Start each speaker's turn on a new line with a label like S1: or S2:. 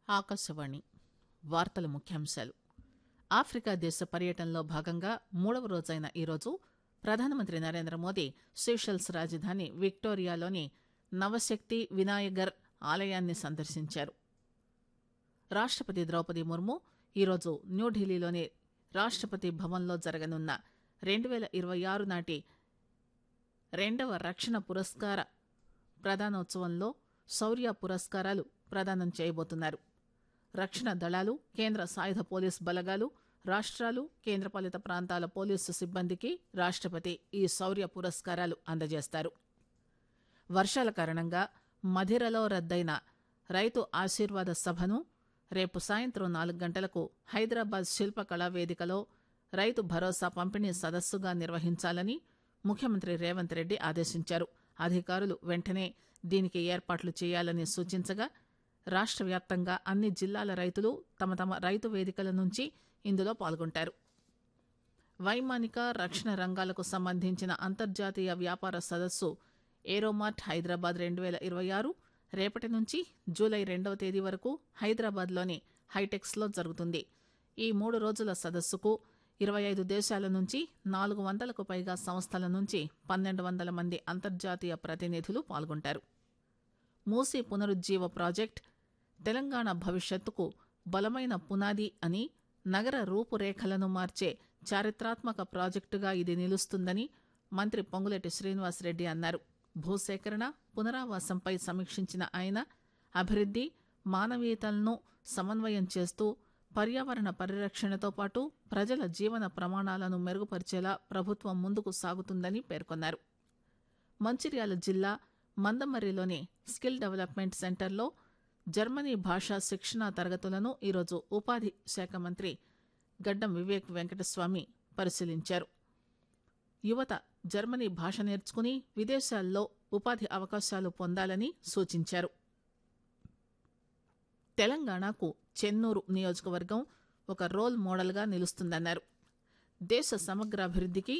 S1: ఆకాశవాణి వార్తల ముఖ్యాంశాలు ఆఫ్రికా దేశ పర్యటనలో భాగంగా మూడవ రోజైన ఈరోజు ప్రధానమంత్రి నరేంద్ర మోదీ సీషెల్స్ రాజధాని విక్టోరియాలోని నవశక్తి వినాయగర్ ఆలయాన్ని సందర్శించారు రాష్టపతి ద్రౌపది ముర్ము ఈరోజు న్యూఢిల్లీలోని రాష్టపతి భవన్లో జరగనున్న రెండు పేల ఇరవై ఆరు నాటి రెండవ రక్షణ పురస్కార ప్రదానోత్సవంలో శౌర్య పురస్కారాలు ప్రదానం చేయబోతున్నారు రక్షణ దళాలు కేంద్ర సాయుధ పోలీస్ బలగాలు రాష్ట్రాలు కేంద్రపాలిత ప్రాంతాల పోలీసు సిబ్బందికి రాష్టపతి ఈ శౌర్య పురస్కారాలు అందజేస్తారు వర్షాల కారణంగా మధిరలో రద్దయిన రైతు ఆశీర్వాద సభను రేపు సాయంత్రం నాలుగు గంటలకు హైదరాబాద్ శిల్పకళా వేదికలో రైతు భరోసా పంపిణీ సదస్సుగా నిర్వహించాలని ముఖ్యమంత్రి రేవంత్ రెడ్డి ఆదేశించారు అధికారులు వెంటనే దీనికి ఏర్పాట్లు చేయాలని సూచించగా రాష్ట్ర వ్యాప్తంగా అన్ని జిల్లాల రైతులు తమ తమ రైతు వేదికల నుంచి ఇందులో పాల్గొంటారు వైమానిక రక్షణ రంగాలకు సంబంధించిన అంతర్జాతీయ వ్యాపార సదస్సు ఏరోమార్ట్ హైదరాబాద్ రెండు వేల ఇరవై ఆరు రేపటి నుంచి జూలై రెండవ తేదీ వరకు హైదరాబాద్లోని హైటెక్స్లో జరుగుతుంది ఈ మూడు రోజుల సదస్సుకు ఇరవై ఐదు దేశాల నుంచి నాలుగు వందలకు పైగా సంస్థల నుంచి పన్నెండు వందల మంది అంతర్జాతీయ ప్రతినిధులు పాల్గొంటారు మూసీ పునరుజ్జీవ ప్రాజెక్ట్ తెలంగాణ భవిష్యత్తుకు బలమైన పునాది అని నగర రూపురేఖలను మార్చే చారిత్రాత్మక ప్రాజెక్టుగా ఇది నిలుస్తుందని మంత్రి పొంగులేటి శ్రీనివాసరెడ్డి అన్నారు భూసేకరణ పునరావాసంపై సమీక్షించిన ఆయన అభివృద్ది మానవీయతలను సమన్వయం చేస్తూ పర్యావరణ పరిరక్షణతో పాటు ప్రజల జీవన ప్రమాణాలను మెరుగుపరిచేలా ప్రభుత్వం ముందుకు సాగుతుందని పేర్కొన్నారు మంచిర్యాల జిల్లా మందమర్రిలోని స్కిల్ డెవలప్మెంట్ సెంటర్లో జర్మనీ భాషా శిక్షణా తరగతులను ఈరోజు ఉపాధి శాఖ మంత్రి గడ్డం వివేక్ వెంకటస్వామి పరిశీలించారు యువత జర్మనీ భాష నేర్చుకుని విదేశాల్లో ఉపాధి అవకాశాలు పొందాలని సూచించారు తెలంగాణకు చెన్నూరు నియోజకవర్గం ఒక రోల్ మోడల్గా నిలుస్తుందన్నారు దేశ సమగ్రాభివృద్ధికి